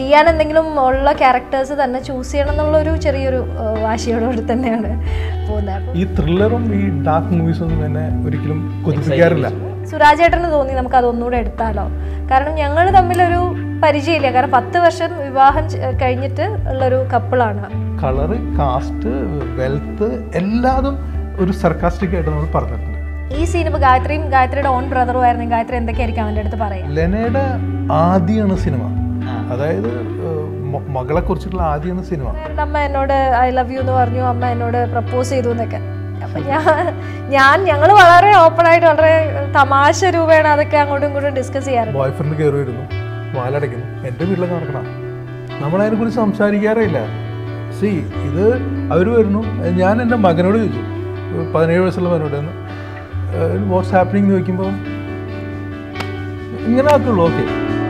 ചെയ്യാൻ എന്തെങ്കിലും ഉള്ള ക്യാരക്ടേഴ്സ് തന്നെ ചൂസ് ചെയ്യണം എന്നുള്ളൊരു ചെറിയൊരു ആ, വാശിയോടുകൂടി തന്നെയാണ് പോകുന്നത് അപ്പം ഈ ത്രില്ലറും ഈ ഡാർക്ക് മൂവീസും ഒന്നും എന്നെ ഒരിക്കലും കൊതിപ്പിക്കാറില്ല സുരാജേട്ടന് തോന്നി നമുക്ക് അതൊന്നുകൂടെ എടുത്താലോ കാരണം ഞങ്ങൾ തമ്മിലൊരു പരിചയമില്ല കാരണം പത്ത് വർഷം വിവാഹം ചെ- കഴിഞ്ഞിട്ട് ഉള്ളൊരു കപ്പിളാണ് കളറ് കാസ്റ്റ് വെൽത്ത് എല്ലാതും ഒരു സർക്കാസ്റ്റിക് ആയിട്ട് നമ്മൾ പറഞ്ഞിട്ടുണ്ട് ഈ സീൻ ഇപ്പോൾ ഗായത്രിയും ഗായത്രിയുടെ ഓൺ ബ്രദറും ആയിരുന്നെങ്കിൽ ഗായത്രി എന്തൊക്കെയായിരിക്കും അവൻ്റെ അടുത്ത് പറയാം ലെനയുടെ ആദ്യമാണ് സിനിമ അതായത് മകളെ കുറിച്ചിട്ടുള്ള ആദ്യമാണ് സിനിമ കാരണം അമ്മ എന്നോട് ഐ ലവ് യു എന്ന് പറഞ്ഞു അമ്മ എന്നോട് പ്രപ്പോസ് ചെയ്തു എന്നൊക്കെ അപ്പൊ ഞാൻ ഞാൻ ഞങ്ങൾ വളരെ ഓപ്പൺ ആയിട്ട് വളരെ തമാശ രൂപേണ അതൊക്കെ അങ്ങോട്ടും ഇങ്ങോട്ടും ഡിസ്കസ് ചെയ്യാറുണ്ട് ബോയ് ഫ്രണ്ട് കയറി വരുന്നു വാലടയ്ക്കുന്നു എൻ്റെ വീട്ടിലൊക്കെ നടക്കണം നമ്മളതിനെ കുറിച്ച് സംസാരിക്കാറേ ഇല്ല സി ഇത് അവർ വരുന്നു ഞാൻ എൻ്റെ മകനോട് ചോദിച്ചു പതിനേഴ് വയസ്സുള്ള മകനോട് വാട്സ് ഹാപ്പനിങ് എന്ന് ചോദിക്കുമ്പോൾ ഇങ്ങനെ ആക്കുള്ളൂ ഓക്കെ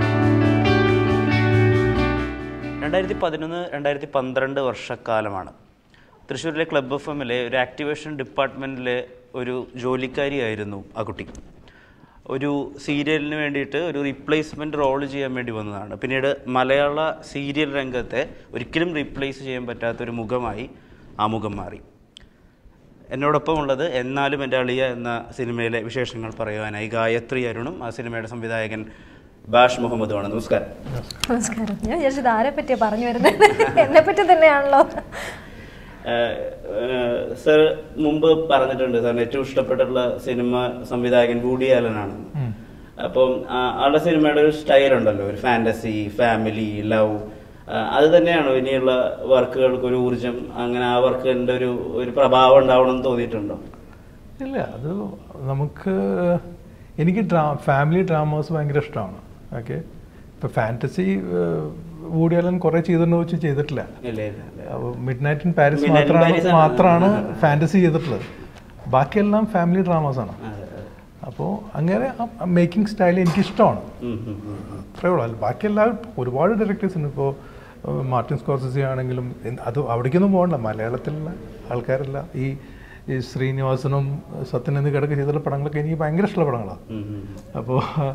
രണ്ടായിരത്തി പതിനൊന്ന് രണ്ടായിരത്തി പന്ത്രണ്ട് വർഷക്കാലമാണ് തൃശ്ശൂരിലെ ക്ലബ് എഫ് എമ്മിലെ ഒരു ആക്ടിവേഷൻ ഡിപ്പാർട്ട്മെൻറ്റിലെ ഒരു ജോലിക്കാരിയായിരുന്നു ആ കുട്ടി ഒരു സീരിയലിന് വേണ്ടിയിട്ട് ഒരു റീപ്ലേസ്മെൻറ്റ് റോൾ ചെയ്യാൻ വേണ്ടി വന്നതാണ് പിന്നീട് മലയാള സീരിയൽ രംഗത്തെ ഒരിക്കലും റീപ്ലേസ് ചെയ്യാൻ പറ്റാത്തൊരു മുഖമായി ആ മുഖം മാറി എന്നോടൊപ്പം ഉള്ളത് എന്നാലും എൻ്റെ അളിയ എന്ന സിനിമയിലെ വിശേഷങ്ങൾ പറയുവാനായി ഗായത്രി അരുണും ആ സിനിമയുടെ സംവിധായകൻ ബാഷ് മുഹമ്മദുമാണ് നമസ്കാരം നമസ്കാരം ഞാൻ വിചാരിച്ചത് ആരെ പറ്റിയാ പറഞ്ഞു വരുന്നത് എന്നെ പറ്റി തന്നെയാണല്ലോ സർ മുമ്പ് പറഞ്ഞിട്ടുണ്ട് സാറിന് ഏറ്റവും ഇഷ്ടപ്പെട്ടിട്ടുള്ള സിനിമ സംവിധായകൻ വൂഡി ആലനാണ് അപ്പം ആ, ആളുടെ സിനിമയുടെ ഒരു സ്റ്റൈൽ ഉണ്ടല്ലോ ഒരു ഫാന്റസി ഫാമിലി ലവ് അത് തന്നെയാണോ ഇനിയുള്ള വർക്കുകൾക്ക് ഒരു ഊർജം അങ്ങനെ ആ വർക്കിന്റെ ഒരു ഒരു പ്രഭാവം ഉണ്ടാവണം എന്ന് തോന്നിയിട്ടുണ്ടോ ഇല്ല അത് നമുക്ക് എനിക്ക് ഡ്രാ ഫാമിലി ഡ്രാമാസ് ഭയങ്കര ഇഷ്ടമാണ് ഓക്കെ ഇപ്പോൾ ഫാൻറ്റസി വൂഡി അലൻ കുറേ ചെയ്തിട്ടുണ്ടോ വെച്ച് ചെയ്തിട്ടില്ല ഇല്ല ഇല്ല ഇല്ല. Midnight in Paris Midnight in മാത്രമാണ് Paris ആണ്. മാത്രമാണ് ഫാൻറ്റസി ചെയ്തിട്ടുള്ളത് ബാക്കിയെല്ലാം ഫാമിലി ഡ്രാമാസ് ആണ് അതെ, അതെ. അപ്പോൾ അങ്ങനെ മേക്കിംഗ് സ്റ്റൈൽ എനിക്കിഷ്ടമാണ് ഉം, ഉം, ഉം, ഉം. അത്രേ ഉള്ളൂ അല്ല ബാക്കിയെല്ലാം ഒരുപാട് ഡയറക്ടേഴ്സ് ഉണ്ട് ഇപ്പോൾ മാർട്ടിൻ സ്കോർസസി ആണെങ്കിലും എന്ത് അത് അവിടേക്കൊന്നും പോകണ്ട മലയാളത്തിലുള്ള ആൾക്കാരെല്ലാം ഈ ഈ ശ്രീനിവാസനും സത്യൻ എന്ന് കിടക്ക് ചെയ്തിട്ടുള്ള പടങ്ങളൊക്കെ എനിക്ക് ഭയങ്കര ഇഷ്ടമുള്ള പടങ്ങളാണ് ഉം, ഉം, ഉം. അപ്പോൾ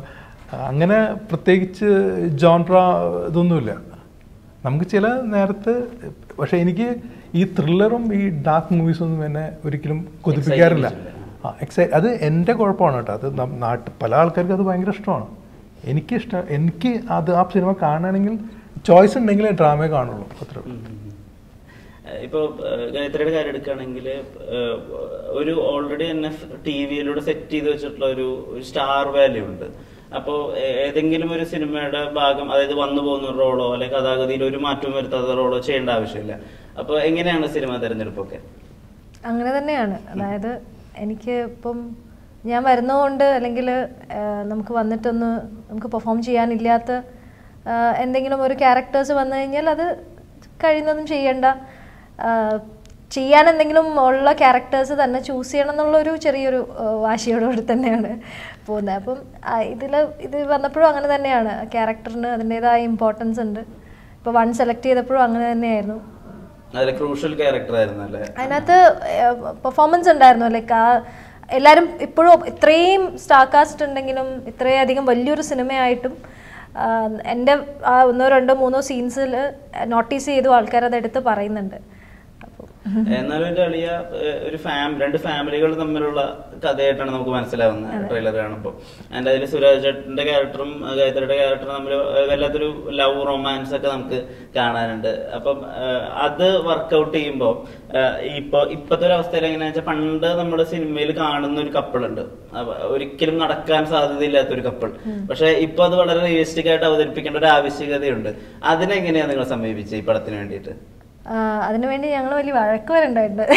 അങ്ങനെ പ്രത്യേകിച്ച് ജോൺട്ര ഇതൊന്നുമില്ല നമുക്ക് ചില നേരത്ത് പക്ഷേ എനിക്ക് ഈ ത്രില്ലറും ഈ ഡാർക്ക് മൂവീസും ഒന്നും എന്നെ ഒരിക്കലും കൊതിപ്പിക്കാറില്ല ആ എക്സൈ അത് എൻ്റെ കുഴപ്പമാണ് കേട്ടോ അത് നം- നാട്ട് പല ആൾക്കാർക്കും അത് ഭയങ്കര ഇഷ്ടമാണ് എനിക്കിഷ്ടം എനിക്ക് അത് ആ സിനിമ കാണണമെങ്കിൽ ചോയ്സ് ഉണ്ടെങ്കിലേ ഡ്രാമയെ കാണുള്ളൂ അത്ര ഉം, ഉം, ഉം. ഏഹ് ഇപ്പൊ ഏഹ് ഗായത്രിയുടെ കാര്യം എടുക്കുകയാണെങ്കിൽ ഏഹ് ഒരു ഓൾറെഡി തന്നെ ടി വിയിലൂടെ സെറ്റ് ചെയ്ത് വെച്ചിട്ടുള്ള ഒരു ഒരു സ്റ്റാർ വാല്യൂ ഉണ്ട് അപ്പോൾ ഏതെങ്കിലും ഒരു സിനിമയുടെ ഭാഗം അതായത് വന്നു പോകുന്ന റോളോ അല്ലെങ്കിൽ കഥാഗതിയിൽ ഒരു മാറ്റവും വരുത്താത്ത റോളോ ചെയ്യേണ്ട ആവശ്യമില്ല അപ്പോൾ എങ്ങനെയാണ് സിനിമ തിരഞ്ഞെടുപ്പൊക്കെ അങ്ങനെ തന്നെയാണ് അതായത് എനിക്ക് ഇപ്പം ഞാൻ വരുന്നതുകൊണ്ട് അല്ലെങ്കിൽ നമുക്ക് വന്നിട്ടൊന്ന് നമുക്ക് പെർഫോം ചെയ്യാനില്ലാത്ത ആ, എന്തെങ്കിലും ഒരു ക്യാരക്ടേഴ്സ് വന്നു കഴിഞ്ഞാൽ അത് കഴിയുന്നതും ചെയ്യണ്ട ആ, ചെയ്യാൻ എന്തെങ്കിലും ഉള്ള ക്യാരക്ടേഴ്സ് തന്നെ ചൂസ് ചെയ്യണം എന്നുള്ളൊരു ചെറിയൊരു ആ, വാശിയോടുകൂടി തന്നെയാണ് പോകുന്നത് അപ്പം ഇതിൽ ഇത് വന്നപ്പോഴും അങ്ങനെ തന്നെയാണ് ക്യാരക്ടറിന് അതിൻ്റെതായ ഇമ്പോർട്ടൻസ് ഉണ്ട് ഇപ്പോൾ വൺ സെലക്ട് ചെയ്തപ്പോഴും അങ്ങനെ തന്നെയായിരുന്നു അതിലെ ക്രൂഷ്യൽ ക്യാരക്ടർ ആയിരുന്നു അല്ലേ അതിനകത്ത് പെർഫോമൻസ് ഉണ്ടായിരുന്നു ലൈക്ക് ആ എല്ലാവരും ഇപ്പോഴും ഇത്രയും സ്റ്റാർ കാസ്റ്റ് ഉണ്ടെങ്കിലും ഇത്രയധികം വലിയൊരു സിനിമയായിട്ടും ആ, എൻ്റെ ആ ഒന്നോ രണ്ടോ മൂന്നോ സീൻസിൽ നോട്ടീസ് ചെയ്തു ആൾക്കാർ അത് എടുത്ത് പറയുന്നുണ്ട് അപ്പോൾ എന്നാലും എന്റെ അളിയ ഏഹ്, ഒരു ഫാം രണ്ട് ഫാമിലികൾ തമ്മിലുള്ള കഥയായിട്ടാണ് നമുക്ക് മനസ്സിലാവുന്നത് ട്രെയിലർ കാണുമ്പോൾ അതിന്റെ അതിൽ സുരാജ് ചേട്ടന്റെ ക്യാരക്ടറും ഗായത്രിയുടെ ക്യാരക്ടറും തമ്മിൽ ഏഹ്, വല്ലാത്തൊരു ലവ് റൊമാൻസ് ഒക്കെ നമുക്ക് കാണാനുണ്ട് അപ്പം ഏഹ്, അത് വർക്കൗട്ട് ചെയ്യുമ്പോൾ ഇപ്പൊ ഇപ്പത്തെ ഒരു അവസ്ഥയിൽ എങ്ങനെയാ വെച്ചാൽ പണ്ട് നമ്മൾ സിനിമയിൽ കാണുന്ന ഒരു കപ്പിൾ ഉണ്ട് അപ്പൊ ഒരിക്കലും നടക്കാൻ സാധ്യതയില്ലാത്ത ഒരു കപ്പിൾ പക്ഷെ ഇപ്പൊ അത് വളരെ റിയലിസ്റ്റിക് ആയിട്ട് അവതരിപ്പിക്കേണ്ട ഒരു ആവശ്യകതയുണ്ട് അതിനെങ്ങനെയാ നിങ്ങൾ സമീപിച്ചത് ഈ പടത്തിന് വേണ്ടിയിട്ട് ആ, അതിനുവേണ്ടി ഞങ്ങൾ വലിയ വഴക്ക് വരെ ഉണ്ടായിട്ടുണ്ട്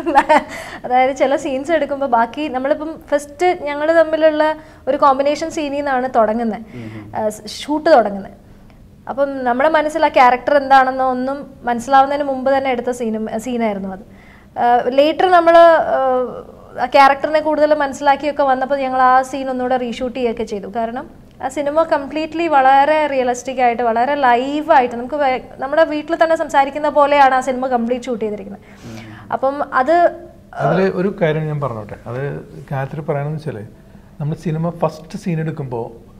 അതായത് ചില സീൻസ് എടുക്കുമ്പോൾ ബാക്കി നമ്മളിപ്പം ഫസ്റ്റ് ഞങ്ങൾ തമ്മിലുള്ള ഒരു കോമ്പിനേഷൻ സീനിൽ നിന്നാണ് തുടങ്ങുന്നത് ഷൂട്ട് തുടങ്ങുന്നത് അപ്പം നമ്മുടെ മനസ്സിൽ ആ ക്യാരക്ടർ എന്താണെന്നോ ഒന്നും മനസ്സിലാവുന്നതിന് മുമ്പ് തന്നെ എടുത്ത സീനും സീനായിരുന്നു അത് ലേറ്റർ നമ്മൾ ആ ക്യാരക്ടറിനെ കൂടുതൽ മനസ്സിലാക്കിയൊക്കെ വന്നപ്പോൾ ഞങ്ങൾ ആ സീൻ ഒന്നുകൂടെ റീഷൂട്ട് ചെയ്യുകയൊക്കെ ചെയ്തു കാരണം ആ സിനിമ കംപ്ലീറ്റ്ലി വളരെ റിയലിസ്റ്റിക് ആയിട്ട് വളരെ ലൈവായിട്ട് നമുക്ക് വേ- നമ്മുടെ വീട്ടിൽ തന്നെ സംസാരിക്കുന്ന പോലെയാണ് ആ സിനിമ കംപ്ലീറ്റ് ഷൂട്ട് ചെയ്തിരിക്കുന്നത് അപ്പം അത് അതിൽ ഒരു കാര്യം ഞാൻ പറഞ്ഞോട്ടെ അത് ഗായത്രി പറയണമെന്ന് വെച്ചാൽ നമ്മൾ സിനിമ ഫസ്റ്റ് സീൻ എടുക്കുമ്പോൾ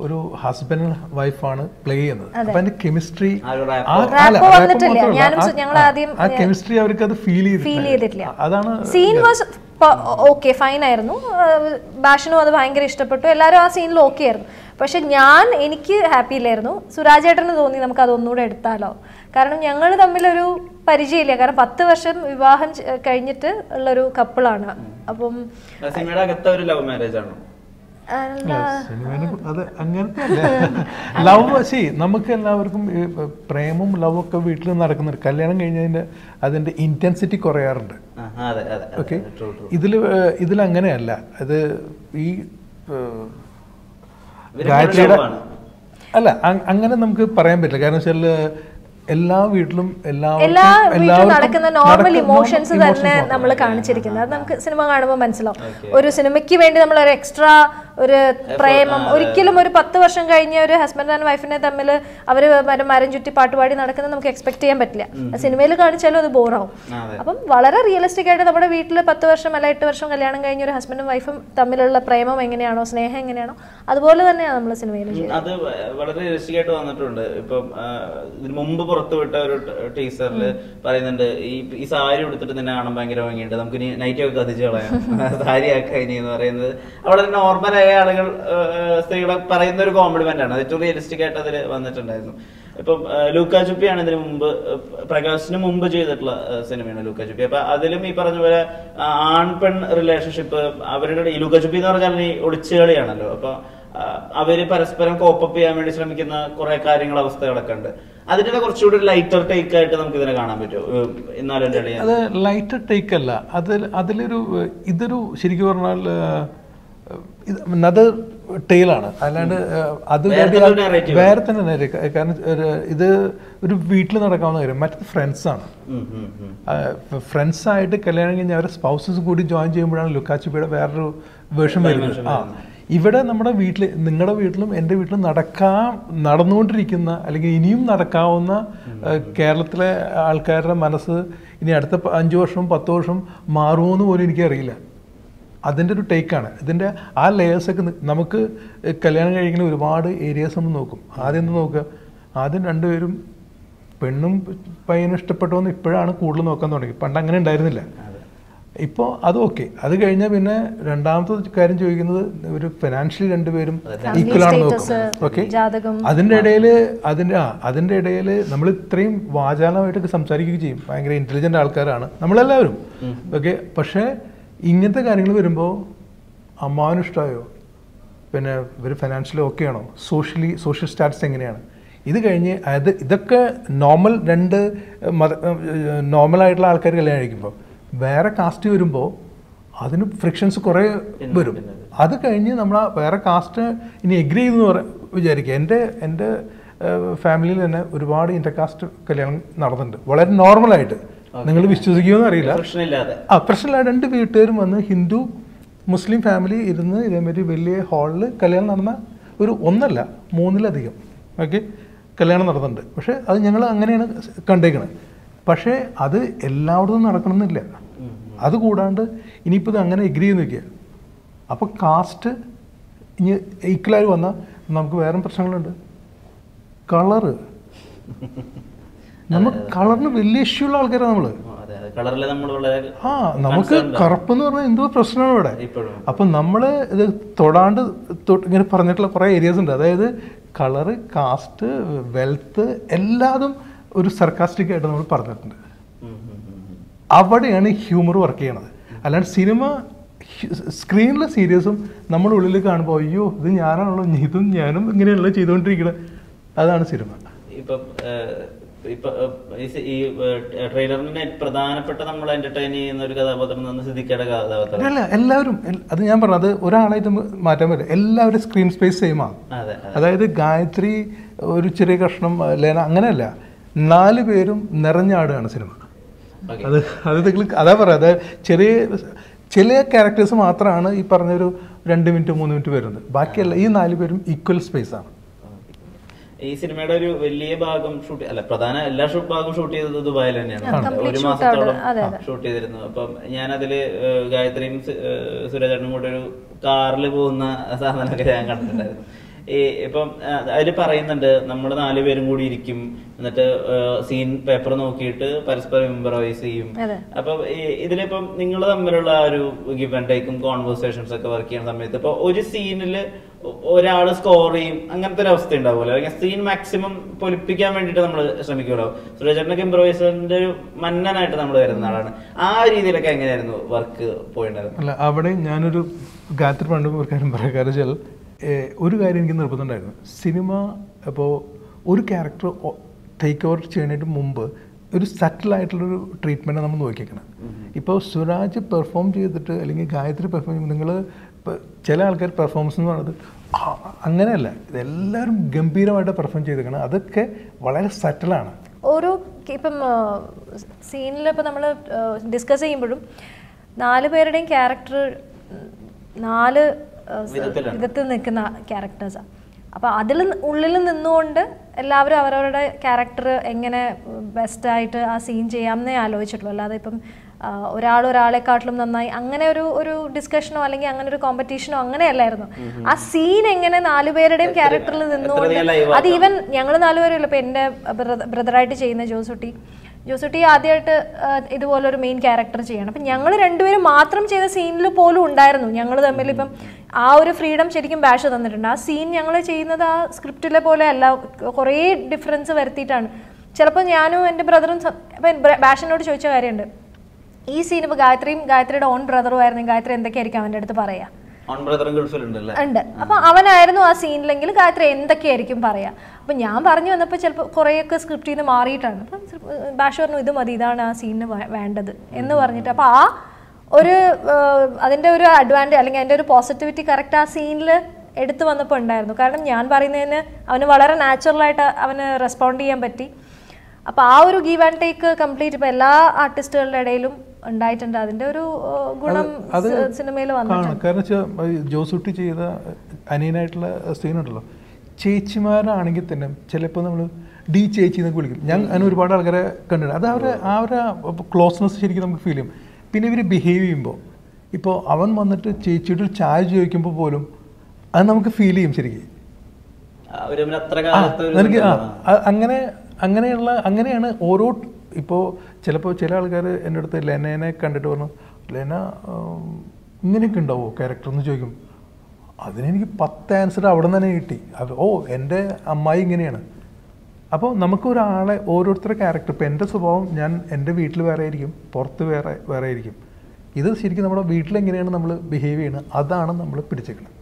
ഒരു ഹസ്ബൻഡ് വൈഫാണ് പ്ലേ ചെയ്യുന്നത് അപ്പൊ അതിന്റെ കെമിസ്ട്രി ആ ഒരു rap. Rap വന്നിട്ടില്ല. ഞാനും സു- ഞങ്ങൾ ആദ്യം, ആ കെമിസ്ട്രി അവർക്ക് അത് ഫീൽ ഫീൽ ചെയ്തിട്ടില്ല അതാണ് സീൻ വാസ് ഓക്കെ ഫൈൻ ആയിരുന്നു ബാഷനും അത് ഭയങ്കര ഇഷ്ടപ്പെട്ടു എല്ലാവരും ആ സീനിൽ ഓക്കെ ആയിരുന്നു പക്ഷെ ഞാൻ എനിക്ക് ഹാപ്പി ഇല്ലായിരുന്നു സുരാജ് ഏട്ടന് തോന്നി നമുക്ക് അതൊന്നുകൂടെ എടുത്താലോ കാരണം ഞങ്ങൾ തമ്മിലൊരു പരിചയമില്ല കാരണം പത്ത് വർഷം വിവാഹം ചെ- കഴിഞ്ഞിട്ട് ഉള്ളൊരു കപ്പിളാണ് അപ്പം സിനിമയുടെ അകത്തെ ഒരു ലവ് മാരേജ് ആണോ അല്ല, സിനിമേനെ കു- അത് അങ്ങനത്തെ അല്ല ലവ് സി നമുക്ക് എല്ലാവർക്കും ഈ പ്രേമവും ലവും ഒക്കെ വീട്ടിൽ നടക്കുന്നുണ്ട് കല്യാണം കഴിഞ്ഞതിന്റെ അതിന്റെ ഇന്റൻസിറ്റി കുറയാറുണ്ട് ആ, അതെ അതെ ഓക്കെ ട്രൂ ട്രൂ ഇതിൽ ഇതിൽ അങ്ങനെയല്ല അത് ഈ ഏഹ്, ഇവര് ഗായത്രിയുടെ love ആണ്. അല്ല അ- അങ്ങനെ നമുക്ക് പറയാൻ പറ്റില്ല കാരണം വെച്ചാൽ എല്ലാ വീട്ടിലും എല്ലാവർക്കും എല്ലാ വീട്ടിലും എല്ലാവർക്കും നടക്കുന്ന നോർമൽ നടക്കുന്ന ഇമോഷൻസ് emotions തന്നെ മാത്രം. നമ്മൾ കാണിച്ചിരിക്കുന്നത് അത് നമുക്ക് സിനിമ കാണുമ്പോൾ മനസ്സിലാവും ഒരു സിനിമയ്ക്ക് വേണ്ടി നമ്മൾ ഒരു എക്സ്ട്രാ ഒരു പ്രേമം ഒരിക്കലും ഒരു പത്ത് വർഷം കഴിഞ്ഞ ഒരു ഹസ്ബൻഡ് ആൻഡ് വൈഫിനെ തമ്മിൽ അവർ മരം മരം ചുറ്റി പാട്ടുപാടി നടക്കുന്നത് നമുക്ക് എക്സ്പെക്ട് ചെയ്യാൻ പറ്റില്ല സിനിമയിൽ കാണിച്ചാലും അത് ബോറാവും അതെ. അപ്പം വളരെ റിയലിസ്റ്റിക് ആയിട്ട് നമ്മുടെ വീട്ടിൽ പത്ത് വർഷം അല്ല എട്ട് വർഷം കല്യാണം കഴിഞ്ഞ ഒരു ഹസ്ബൻഡും വൈഫും തമ്മിലുള്ള പ്രേമം എങ്ങനെയാണോ സ്നേഹം എങ്ങനെയാണോ അതുപോലെ തന്നെയാണ് നമ്മൾ സിനിമയിൽ ചെയ്യുന്നത് അത് വ- വളരെ റിയലിസ്റ്റിക് ആയിട്ട് വന്നിട്ടുണ്ട് ഇപ്പം ആ, ഇതിന് മുമ്പ് പുറത്തു വിട്ട ഒരു ടീസറിൽ പറയുന്നുണ്ട് ഈ ഈ സാരി ഉടുത്തിട്ട് നിന്നെ കാണാൻ ഭയങ്കര ഭംഗിയുണ്ട് നമുക്ക് ഇനി നൈറ്റ് ഒക്കെ കത്തിച്ച് കളയാം സാരി ആക്കാം ഇനി എന്ന് പറയുന്നത് അവിടെ നോർമലായ ആളുകൾ ആ, സ്ത്രീകളെ പറയുന്ന ഒരു കോംപ്ലിമെന്റ് ആണ് അത് ഏറ്റവും റിയലിസ്റ്റിക് ആയിട്ട് അതിൽ വന്നിട്ടുണ്ടായിരുന്നു ഇപ്പം ആ, ലൂക്ക ചുപ്പിയാണ് ഇതിന് മുമ്പ് ആ, പ്രകാശിന് മുമ്പ് ചെയ്തിട്ടുള്ള ആ, സിനിമയാണ് ലൂക്ക ചുപ്പി അപ്പൊ അതിലും ഈ പറഞ്ഞ പോലെ ആ, ആൺ പെൺ റിലേഷൻഷിപ്പ് അവരുടെ ഈ ലൂക്ക ചുപ്പി എന്ന് പറഞ്ഞാൽ ഈ ഒളിച്ചുകളിയാണല്ലോ അപ്പൊ ആ, അവര് പരസ്പരം കോപ്പപ്പ് ചെയ്യാൻ വേണ്ടി ശ്രമിക്കുന്ന കുറെ കാര്യങ്ങൾ അവസ്ഥകളൊക്കെ ഉണ്ട് അതിന്റെ കുറച്ചുകൂടി ലൈറ്റർ ടേക്ക് ആയിട്ട് നമുക്ക് ഇതിനെ കാണാൻ പറ്റുമോ എന്നാലും എന്റെ ഇടയിൽ അത് ലൈറ്റ് ടേക്ക് അല്ല അതിൽ അതിലൊരു ഏഹ്, ഇതൊരു ശരിക്കും പറഞ്ഞാൽ അത് ടെയിലാണ് അല്ലാണ്ട് ഏഹ്, അത് വേറെ വേണ്ടി തന്നെ narrative. വേറെ തന്നെ narrative. കാരണം ഒരു ഇത് ഒരു വീട്ടിൽ നടക്കാവുന്ന കാര്യം മറ്റത് ഫ്രണ്ട്സ് ആണ് ഫ്രണ്ട്സ് ആയിട്ട് കല്യാണം കഴിഞ്ഞ് അവരുടെ സ്പൗസസ് കൂടി ജോയിൻ ചെയ്യുമ്പോഴാണ് ലുക്കാച്ചിപ്പിയുടെ വേറൊരു വേഷം വരുന്നത് ആ ഇവിടെ നമ്മുടെ വീട്ടിൽ നിങ്ങളുടെ വീട്ടിലും എൻ്റെ വീട്ടിലും നടക്കാൻ നടന്നുകൊണ്ടിരിക്കുന്ന അല്ലെങ്കിൽ ഇനിയും നടക്കാവുന്ന ഏഹ്, കേരളത്തിലെ ആൾക്കാരുടെ മനസ്സ് ഇനി അടുത്ത പ- അഞ്ച് വർഷം പത്ത് വർഷം മാറുമോയെന്ന് പോലും എനിക്കറിയില്ല അതിൻ്റെ ഒരു ടേക്കാണ് ഇതിൻ്റെ ആ ലെയേഴ്സൊക്കെ നമുക്ക് കല്യാണം കഴിക്കുന്ന ഒരുപാട് ഏരിയാസ് നമ്മൾ നോക്കും ആദ്യം എന്ത് നോക്കുക ആദ്യം രണ്ടുപേരും പെണ്ണും പയ്യനും ഇഷ്ടപ്പെട്ടോന്ന് ഇപ്പോഴാണ് കൂടുതൽ നോക്കാൻ തുടങ്ങി പണ്ട് അങ്ങനെ ഉണ്ടായിരുന്നില്ല ഇപ്പോൾ അത് ഓക്കെ അത് കഴിഞ്ഞാൽ പിന്നെ രണ്ടാമത്തെ കാര്യം ചോദിക്കുന്നത് ഒരു ഫിനാൻഷ്യലി രണ്ടുപേരും ഈക്വൽ ആണ് നോക്കും ഓക്കെ ജാതകം അതിൻ്റെ ഇടയിൽ അതിൻ്റെ ആ അതിൻ്റെ ഇടയിൽ നമ്മൾ ഇത്രയും വാചാലമായിട്ടൊക്കെ സംസാരിക്കുകയും ചെയ്യും ഭയങ്കര ഇൻ്റലിജൻ്റ് ആൾക്കാരാണ് നമ്മളെല്ലാവരും ഓക്കെ പക്ഷേ ഇങ്ങനത്തെ കാര്യങ്ങൾ വരുമ്പോൾ അമ്മാവന് ഇഷ്ടമായോ പിന്നെ ഇവർ ഫിനാൻഷ്യലി ഓക്കെ ആണോ സോഷ്യലി സോഷ്യൽ സ്റ്റാറ്റസ് എങ്ങനെയാണ് ഇത് കഴിഞ്ഞ് അത് ഇതൊക്കെ നോർമൽ രണ്ട് മത നോർമലായിട്ടുള്ള ആൾക്കാർ കല്യാണം കഴിക്കുമ്പോൾ വേറെ കാസ്റ്റ് വരുമ്പോൾ അതിന് ഫ്രിക്ഷൻസ് കുറേ വരും അത് കഴിഞ്ഞ് നമ്മൾ ആ വേറെ കാസ്റ്റ് ഇനി എഗ്രി ചെയ്തെന്ന് പറ വിചാരിക്കുക എൻ്റെ എൻ്റെ ഫാമിലിയിൽ തന്നെ ഒരുപാട് ഇൻ്റർകാസ്റ്റ് കല്യാണം നടന്നിട്ടുണ്ട് വളരെ നോർമലായിട്ട് നിങ്ങൾ വിശ്വസിക്കുമെന്ന് അറിയില്ല പ്രശ്നമില്ലാതെ ആ പ്രശ്നമില്ല രണ്ട് വീട്ടുകാരും വന്ന് ഹിന്ദു മുസ്ലിം ഫാമിലി ഇരുന്ന് ഇതേമാതിരി വലിയ ഹാളിൽ കല്യാണം നടന്ന ഒരു ഒന്നല്ല മൂന്നിലധികം ഓക്കെ കല്യാണം നടന്നിട്ടുണ്ട് പക്ഷേ അത് ഞങ്ങൾ അങ്ങനെയാണ് കണ്ടേക്കണത് പക്ഷേ അത് എല്ലായിടത്തും നടക്കണമെന്നില്ല അത് കൂടാണ്ട് ഇനിയിപ്പോൾ ഇത് അങ്ങനെ എഗ്രി ചെയ്ത് നിൽക്കുക അപ്പോൾ കാസ്റ്റ് ഇനി ഈക്വലായി വന്നാൽ നമുക്ക് വേറെ പ്രശ്നങ്ങളുണ്ട് കളറ് നമ്മൾ കളറിന് വലിയ ഇഷ്യൂ ഉള്ള ആൾക്കാരാണ് നമ്മൾ ആ, അതെ അതെ കളറിൽ നമ്മൾ വളരെ ആ നമുക്ക് കറുപ്പ് എന്ന് പറഞ്ഞാൽ എന്തോ പ്രശ്നമാണ് ഇവിടെ ഇപ്പോഴും അപ്പം നമ്മൾ ഇത് തൊടാണ്ട് തൊട്ട് ഇങ്ങനെ പറഞ്ഞിട്ടുള്ള കുറേ ഏരിയാസ് ഉണ്ട് അതായത് കളറ് കാസ്റ്റ് വെൽത്ത് എല്ലാതും ഒരു സർക്കാസ്റ്റിക് ആയിട്ട് നമ്മൾ പറഞ്ഞിട്ടുണ്ട് ഉം, ഉം, ഉം, ഉം. അവിടെയാണ് ഹ്യൂമർ വർക്ക് ചെയ്യണത് അല്ലാണ്ട് സിനിമ സ്ക്രീനിലെ സീരിയസും നമ്മുടെ ഉള്ളിൽ കാണുമ്പോൾ അയ്യോ ഇത് ഞാനാണല്ലോ ഇതും ഞാനും ഇങ്ങനെയല്ല ചെയ്തുകൊണ്ടിരിക്കുന്നത് അതാണ് സിനിമ ഇപ്പം ഏഹ്, ഇപ്പൊ ഏഹ്, ഈ സി- ഈ ട്രെയിലറിന് പ്രധാനപ്പെട്ട നമ്മൾ എന്റർടൈൻ ചെയ്യുന്ന ഒരു കഥാപാത്രം എന്ന് സിദ്ദിഖയുടെ കഥാപാത്രം അല്ല എല്ലാവരും എൽ- അത് ഞാൻ പറഞ്ഞത് ഒരാളായിട്ട് നമുക്ക് മാറ്റാൻ പറ്റില്ല എല്ലാവരും സ്ക്രീൻ സ്പേസ് സെയിം ആണ് അതെ അതായത് ഗായത്രി ഒരു ചെറിയ കഷ്ണം ലേന അങ്ങനെയല്ല നാല് പേരും നിറഞ്ഞാടുകയാണ് സിനിമ ഓക്കെ അത് അത് നിങ്ങൾ അതാ പറയാം അതായത് ചെറിയ ചില ക്യാരക്ടേഴ്സ് മാത്രമാണ് ഈ പറഞ്ഞൊരു രണ്ട് മിനിറ്റ് മൂന്ന് മിനിറ്റ് വരുന്നത് ബാക്കിയല്ല ഈ നാല് പേരും ഈക്വൽ സ്പേസ് ആണ് ഈ സിനിമയുടെ ഒരു വലിയ ഭാഗം ഷൂട്ട് അല്ല പ്രധാന എല്ലാ ഷൂട്ട് ഭാഗം ഷൂട്ട് ചെയ്തത് ദുബായിൽ തന്നെയാണ് complete ഒരു shoot മാസത്തോളം അവിടെ, അതെ, ഷൂട്ട് ചെയ്തിരുന്നു അപ്പം ഞാനതില് ഏഹ്, ഗായത്രിയും സു- ഏഹ്, സുരേഷേട്ടനും കൂടെ ഒരു കാറിൽ പോകുന്ന സാധനമൊക്കെ ഞാൻ കണ്ടിട്ടുണ്ടായിരുന്നു ഈ ഇപ്പം അതിൽ പറയുന്നുണ്ട് നമ്മൾ നാലുപേരും കൂടി ഇരിക്കും എന്നിട്ട് സീൻ പേപ്പർ നോക്കിയിട്ട് പരസ്പരം ഇംപ്രവൈസ് ചെയ്യും അതെ. അപ്പൊ ഈ- ഇതിലിപ്പം നിങ്ങൾ തമ്മിലുള്ള ആ ഒരു ഗിവ് ആൻഡ് ടേക്കും കോൺവെർസേഷൻസ് ഒക്കെ വർക്ക് ചെയ്യുന്ന സമയത്ത് ഇപ്പൊ ഒരു സീനിൽ ഒരാൾ സ്കോർ ചെയ്യും അങ്ങനത്തെ ഒരു അവസ്ഥ ഉണ്ടാവുമല്ലോ അല്ലെങ്കിൽ സീൻ മാക്സിമം പൊലിപ്പിക്കാൻ വേണ്ടിയിട്ട് നമ്മൾ ശ്രമിക്കുമല്ലോ സുരേഷേട്ടനൊക്കെ ഇംപ്രവൈസറിന്റെ ഒരു മന്നനായിട്ട് നമ്മൾ വരുന്ന ആളാണ് ആ രീതിയിലൊക്കെ എങ്ങനെയായിരുന്നു വർക്ക് പോയിട്ടുണ്ടായിരുന്നത് അല്ല അവിടെ ഞാനൊരു ഗായത്രി പണ്ട് ഒരു കാര്യം പറയാം കാരണം വെച്ചാൽ ഏഹ്, ഒരു കാര്യം എനിക്ക് നിർബന്ധമുണ്ടായിരുന്നു സിനിമ അപ്പോൾ ഒരു ക്യാരക്ടർ ടേക്ക് ഓവർ ചെയ്യുന്നതിന് മുമ്പ് ഒരു സറ്റിൽ ആയിട്ടുള്ളൊരു ട്രീറ്റ്മെൻറ്റ് നമ്മൾ നോക്കിക്കണം ഇപ്പോൾ സുരാജ് പെർഫോം ചെയ്തിട്ട് അല്ലെങ്കിൽ ഗായത്രി പെർഫോം ചെയ്യുമ്പോൾ നിങ്ങൾ ചില ആൾക്കാർ പെർഫോമൻസ് എന്ന് പറയുന്നത് ആ, അങ്ങനെയല്ല ഇതെല്ലാവരും ഗംഭീരമായിട്ട് പെർഫോം ചെയ്തേക്കണം അതൊക്കെ വളരെ സറ്റിലാണ് ഓരോ ഇപ്പം സീനിൽ ഇപ്പം നമ്മൾ ഡിസ്കസ് ചെയ്യുമ്പോഴും നാല് പേരുടെയും ക്യാരക്ടർ നാല് ആ, സ- വിധത്തിലാണ്. വിധത്തിൽ നിൽക്കുന്ന ക്യാരക്ടേഴ്സാണ് അപ്പോൾ അതിൽ ഉള്ളിൽ നിന്നുകൊണ്ട് എല്ലാവരും അവരവരുടെ ക്യാരക്ടർ എങ്ങനെ ബെസ്റ്റായിട്ട് ആ സീൻ ചെയ്യാമെന്നേ ആലോചിച്ചിട്ടുള്ളൂ അല്ലാതെ ഇപ്പം ആ, ഒരാൾ ഒരാളെക്കാട്ടിലും നന്നായി അങ്ങനെ ഒരു ഒരു ഡിസ്കഷനോ അല്ലെങ്കിൽ അങ്ങനെ ഒരു കോമ്പറ്റീഷനോ അങ്ങനെയല്ലായിരുന്നു ആ സീൻ എങ്ങനെ നാലുപേരുടെയും ക്യാരക്ടറിൽ നിന്നുകൊണ്ട് എത്ര live അത് ഈവൻ ഞങ്ങൾ നാലുപേരല്ല ഇപ്പം എൻ്റെ ബ്രദറായിട്ട് ചെയ്യുന്ന ജോസുട്ടി ജോസുട്ടി ആദ്യമായിട്ട് ഇതുപോലൊരു മെയിൻ ക്യാരക്ടർ ചെയ്യണം അപ്പം ഞങ്ങൾ രണ്ടുപേരും മാത്രം ചെയ്ത സീനിൽ പോലും ഉണ്ടായിരുന്നു ഞങ്ങൾ തമ്മിൽ ഇപ്പം ആ ഒരു ഫ്രീഡം ശരിക്കും ബാഷ് തന്നിട്ടുണ്ട് ആ സീൻ ഞങ്ങൾ ചെയ്യുന്നത് ആ സ്ക്രിപ്റ്റിലെ പോലെ അല്ല കുറേ ഡിഫറൻസ് വരുത്തിയിട്ടാണ് ചിലപ്പോൾ ഞാനും എൻ്റെ ബ്രദറും ഇപ്പം ബാഷിനോട് ചോദിച്ച കാര്യമുണ്ട് ഈ സീൻ ഇപ്പോൾ ഗായത്രിയും ഗായത്രിയുടെ ഓൺ ബ്രദറും ആയിരുന്നു ഗായത്രി എന്തൊക്കെയായിരിക്കും അവൻ്റെ അടുത്ത് പറയുക ഓൺ ബ്രദറും ഗൾഫിലുണ്ടല്ലേ ഉണ്ട് അപ്പൊ അവനായിരുന്നു ആ സീനിലെങ്കിൽ ഗായത്രി എന്തൊക്കെയായിരിക്കും പറയാ അപ്പൊ ഞാൻ പറഞ്ഞു വന്നപ്പോൾ ചിലപ്പോൾ കുറേയൊക്കെ സ്ക്രിപ്റ്റിൽ നിന്ന് മാറിയിട്ടാണ് അപ്പം ഭാഷ പറഞ്ഞു ഇത് മതി ഇതാണ് ആ സീനിന് വേണ്ടത് എന്ന് പറഞ്ഞിട്ട് അപ്പൊ ആ ഒരു ഏഹ്, അതിന്റെ ഒരു അഡ്വാൻറ്റേജ് അല്ലെങ്കിൽ അതിന്റെ ഒരു പോസിറ്റിവിറ്റി കറക്റ്റ് ആ സീനിൽ എടുത്തു വന്നപ്പോൾ ഉണ്ടായിരുന്നു കാരണം ഞാൻ പറയുന്നതിന് അവന് വളരെ നാച്ചുറലായിട്ട് അവന് റെസ്പോണ്ട് ചെയ്യാൻ പറ്റി അപ്പോൾ ആ ഒരു ഗീവ് ആൻഡ് ടേക്ക് കംപ്ലീറ്റ് ഇപ്പോൾ എല്ലാ ആർട്ടിസ്റ്റുകളുടെ ഇടയിലും ഉണ്ടായിട്ടുണ്ട് അതിന്റെ ഒരു ഏഹ്, ഗുണം അത് സിനിമയിൽ കാണും വന്നിട്ടുണ്ട് കാരണം വെച്ചാൽ ജോസൂട്ടി ചെയ്ത അനിയനായിട്ടുള്ള സീൻ ഉണ്ടല്ലോ ചേച്ചിമാരാണെങ്കിൽ തന്നെ ചിലപ്പോൾ നമ്മൾ ഡി ചേച്ചി എന്നൊക്കെ വിളിക്കും ഞാൻ അങ്ങനെ ഒരുപാട് ആൾക്കാരെ കണ്ടിട്ടുണ്ട് അത് അവരെ ആ ഒരു ക്ലോസ്നെസ് ശരിക്കും നമുക്ക് ഫീൽ ചെയ്യും പിന്നെ ഇവർ ബിഹേവ് ചെയ്യുമ്പോൾ ഇപ്പോൾ അവൻ വന്നിട്ട് ചേച്ചിയുടെ ഒരു ചായ ചോദിക്കുമ്പോൾ പോലും അത് നമുക്ക് ഫീൽ ചെയ്യും ശരിക്കും അവര് തമ്മിൽ അത്ര ആ, കാലത്ത് ഒരു നിനക്ക് ആ ഇതുണ്ടല്ലോ. അ- അങ്ങനെ അങ്ങനെയുള്ള അങ്ങനെയാണ് ഓരോ ഇപ്പോൾ ചിലപ്പോൾ ചില ആൾക്കാർ എൻ്റെ അടുത്ത് ലെനേനെ കണ്ടിട്ട് പറഞ്ഞു ലെന ഉം, ഇങ്ങനെയൊക്കെ ഉണ്ടാവോ ക്യാരക്ടർ എന്ന് ചോദിക്കും അതിനെനിക്ക് പത്ത് ആൻസർ അവിടെ നിന്ന് തന്നെ കിട്ടി അത് ഓ എൻ്റെ അമ്മായി ഇങ്ങനെയാണ് അപ്പോൾ നമുക്ക് ഒരാളെ ഓരോരുത്തരുടെ ക്യാരക്ടർ ഇപ്പോൾ എൻ്റെ സ്വഭാവം ഞാൻ എൻ്റെ വീട്ടിൽ വേറെ ആയിരിക്കും പുറത്ത് വേറെ വേറെ ആയിരിക്കും ഇത് ശരിക്കും നമ്മുടെ വീട്ടിൽ എങ്ങനെയാണ് നമ്മൾ ബിഹേവ് ചെയ്യുന്നത് അതാണ് നമ്മൾ പിടിച്ചേക്കുന്നത്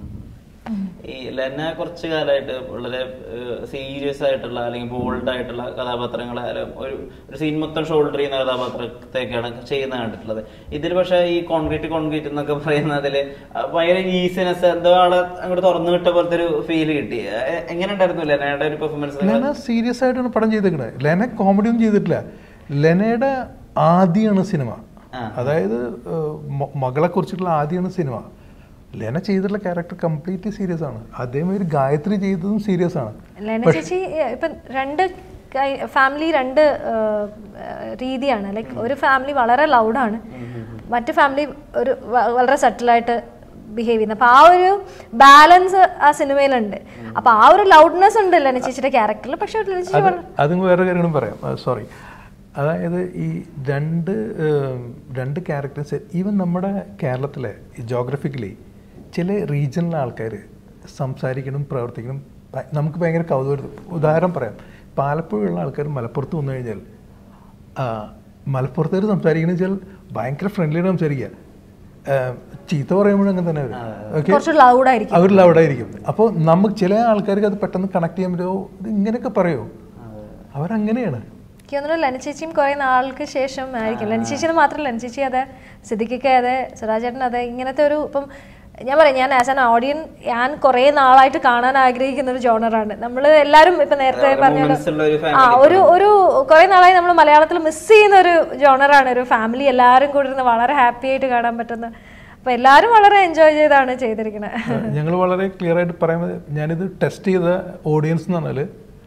ഈ ലെന കുറച്ച് കാലമായിട്ട് വളരെ സീരിയസ് ആയിട്ടുള്ള അല്ലെങ്കിൽ ബോൾഡ് ആയിട്ടുള്ള കഥാപാത്രങ്ങളായാലും ഒരു ഒരു സീൻ മൊത്തം ഷോൾഡർ ചെയ്യുന്ന കഥാപാത്രത്തെയൊക്കെയാണ് ചെയ്യുന്ന കണ്ടിട്ടുള്ളത് ഇതിൽ പക്ഷേ ഈ കോൺക്രീറ്റ് കോൺക്രീറ്റ് എന്നൊക്കെ പറയുന്നതിൽ ഭയങ്കര ഈസിനെസ് എന്തോ ആളെ അങ്ങോട്ട് തുറന്നു കിട്ട പോലത്തെ ഒരു ഫീൽ കിട്ടി എ- എങ്ങനെ ഉണ്ടായിരുന്നു ലെനയുടെ ഒരു പെർഫോമൻസ് ലെന സീരിയസ് ആയിട്ടാണ് പടം ചെയ്തേക്കണത് ലെന കോമഡി ഒന്നും ചെയ്തിട്ടില്ല ലെനയുടെ ആദ്യമാണ് സിനിമ ആ. അതായത് ഏഹ്, മ- മകളെ കുറിച്ചിട്ടുള്ള ആദ്യമാണ് സിനിമ ലെന ചെയ്തിട്ടുള്ള ക്യാരക്ടർ കംപ്ലീറ്റ്ലി സീരിയസ് ആണ് അതേമാതിരി ഗായത്രി ചെയ്തതും സീരിയസ് ആണ് ലെന ചേച്ചി ഏഹ്, ഇപ്പം രണ്ട് ഫാമിലി രണ്ട് ഏഹ്, ഏഹ്, രീതിയാണ് ലൈക്ക് ഒരു ഫാമിലി വളരെ ലൗഡാണ് മറ്റു ഫാമിലി ഒരു വ- വളരെ സെറ്റിലായിട്ട് ബിഹേവ് ചെയ്യുന്നത് അപ്പോൾ ആ ഒരു ബാലൻസ് ആ സിനിമയിലുണ്ട് അപ്പോൾ ആ ഒരു ലൗഡ്നെസ് ഉണ്ട് ലെന ചേച്ചിയുടെ ക്യാരക്ടറിൽ പക്ഷെ ലെന ചേച്ചി അത് വളരെ അതും വേറെ കാര്യങ്ങളും പറയാം സോറി അതായത് ഈ രണ്ട് ഏഹ്, രണ്ട് ക്യാരക്ടേഴ്സ് ഈവൻ നമ്മുടെ കേരളത്തിലെ ജോഗ്രഫിക്കലി ചില റീജിയണിലെ ആൾക്കാർ സംസാരിക്കണം പ്രവർത്തിക്കണം ഭ- നമുക്ക് ഭയങ്കര കൗതുകം ഉദാഹരണം പറയാം പാലപ്പുഴയുള്ള ആൾക്കാർ മലപ്പുറത്ത് വന്നു കഴിഞ്ഞാൽ ആ, മലപ്പുറത്തുകാർ സംസാരിക്കണമെന്ന് വെച്ചാൽ ഭയങ്കര ഫ്രണ്ട്ലിയാണ് സംസാരിക്കുക ഏഹ്, ചീത്ത പറയുമ്പോഴും അങ്ങനെ തന്നെ അവർ ഓക്കെ കുറച്ച് ലൗഡായിരിക്കും അവർ ലൗഡായിരിക്കും അപ്പോൾ നമുക്ക് ചില ആൾക്കാർക്ക് അത് പെട്ടെന്ന് കണക്ട് ചെയ്യാൻ പറ്റുമോ ഇത് ഇങ്ങനെയൊക്കെ പറയുമോ അവരങ്ങനെയാണ് എനിക്ക് തോന്നുന്നു ലെന ചേച്ചിയും കുറേ നാൾക്ക് ശേഷം ആയിരിക്കും ലെന ചേച്ചിന് മാത്രമല്ല ലെന ചേച്ചി അതെ സിദ്ദിഖിക്ക് അതെ സുരാജേട്ടൻ അതെ ഇങ്ങനത്തെ ഒരു ഇപ്പം ഞാൻ പറയാം ഞാൻ ആസ് ആൻ ഓഡിയൻ ഞാൻ കുറേ നാളായിട്ട് കാണാൻ ആഗ്രഹിക്കുന്ന ഒരു ജോണറാണ് നമ്മൾ എല്ലാവരും ഇപ്പൊ നേരത്തെ അതെ, പറഞ്ഞ moments ഉള്ള ഒരു ആ ഒരു ഒരു കുറേ നാളായി നമ്മൾ മലയാളത്തിൽ മിസ് ചെയ്യുന്ന ഒരു ജോണറാണ് ഒരു ഫാമിലി എല്ലാവരും കൂടി ഇരുന്ന് വളരെ ഹാപ്പി ആയിട്ട് കാണാൻ പറ്റുന്ന അപ്പൊ എല്ലാവരും വളരെ എൻജോയ് ചെയ്താണ് ചെയ്തിരിക്കുന്നത് ഞങ്ങൾ വളരെ ക്ലിയർ ആയിട്ട് പറയുന്നത് ഞാനിത് ടെസ്റ്റ് ചെയ്ത ഓഡിയൻസ് എന്ന് പറഞ്ഞാൽ